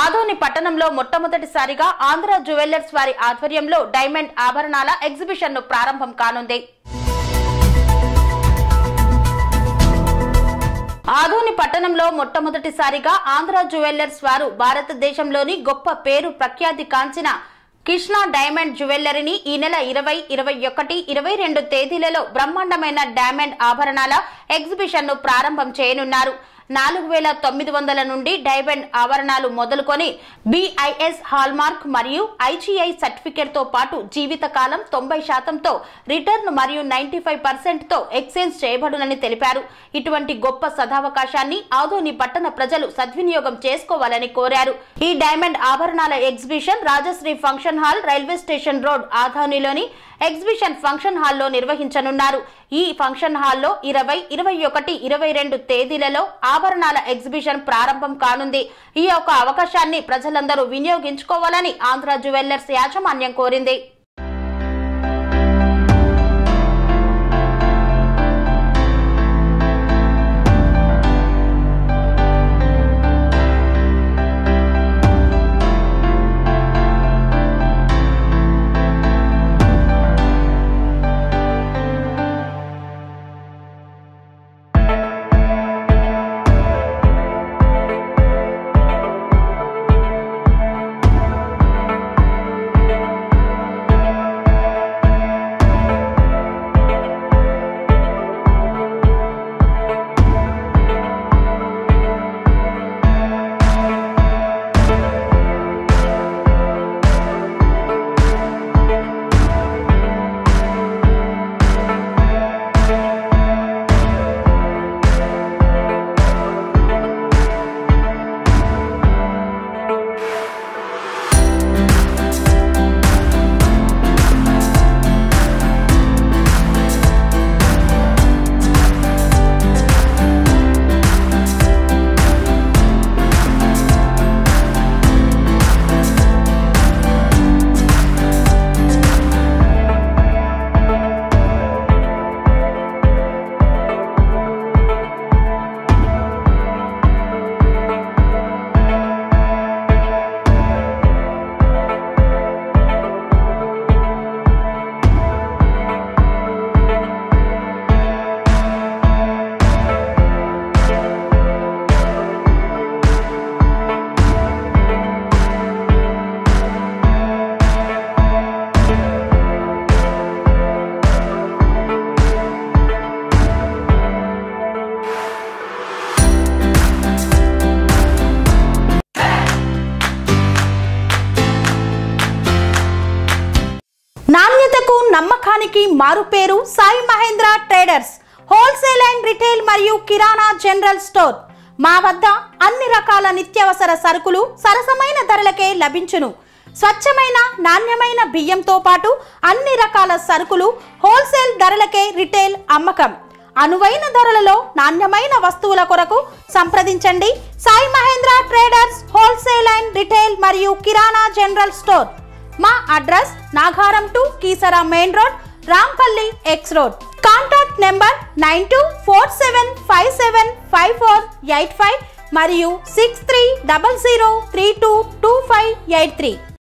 ఆదోని పట్టణంలో మొట్టమొదటిసారిగా ఆంధ్ర జ్యువెల్లర్స్ వారి ఆధ్వర్యంలో డైమండ్ ఆభరణాల ఎగ్జిబిషన్ ను ప్రారంభం కానుంది ఆదోని పట్టణంలో మొట్టమొదటిసారిగా ఆంధ్ర జ్యువెల్లర్స్ వారు భారతదేశంలోని గొప్ప పేరు ప్రఖ్యాతి కాంచిన కృష్ణ డైమండ్ జ్యువెల్లరీని ఈ నెల ఇరవై ఇరవై ఒకటి ఇరవై రెండు తేదీలలో బ్రహ్మాండమైన డైమండ్ ఆభరణాల ఎగ్జిబిషన్ ను ప్రారంభం చేయనున్నారు నాలుగు వేల తొమ్మిది వందల నుండి డైమండ్ ఆభరణాలు మొదలుకొని బిఐఎస్ హాల్మార్క్ మరియు ఐజీఐ సర్టిఫికేట్ తో పాటు జీవితకాలం తొంభై శాతంతో రిటర్న్ మరియు నైన్టీ ఫైవ్ పర్సెంట్ తో ఎక్స్చేంజ్ చేయబడునని తెలిపారు ఇటువంటి గొప్ప సదావకాశాన్ని ఆదోని పట్టణ ప్రజలు సద్వినియోగం చేసుకోవాలని కోరారు ఈ డైమండ్ ఆభరణాల exhibition Rajashri function hall railway station road ఆదోనిలోని ఎగ్జిబిషన్ ఫంక్షన్ హాల్లో నిర్వహించనున్నారు ఈ ఫంక్షన్ హాల్లో ఇరవై ఇరవై ఒకటి ఇరవై రెండు తేదీలలో ఆభరణాల ఎగ్జిబిషన్ ప్రారంభం కానుంది ఈ యొక్క అవకాశాన్ని ప్రజలందరూ వినియోగించుకోవాలని ఆంధ్ర జ్యువెల్లర్స్ యాజమాన్యం కోరింది నాణ్యతకు నమ్మకానికి మారుపేరు Sai Mahendra traders wholesale and retail మరియు కిరాణా జనరల్ స్టోర్ మా వద్ద అన్ని రకాల నిత్యావసర సరుకులు సరసమైన ధరలకే లభించును స్వచ్ఛమైన నాణ్యమైన బియ్యంతో పాటు అన్ని రకాల సరుకులు హోల్సేల్ ధరలకే రిటైల్ అమ్మకం అనువైన ధరలలో నాణ్యమైన వస్తువుల కొరకు సంప్రదించండి Sai Mahendra traders wholesale and retail మరియు కిరాణా జనరల్ స్టోర్ మా address Nagaram to Keesara main road Rampalli X road contact number nine two four seven five seven five four eight five మరియు six three double zero three two two five eight three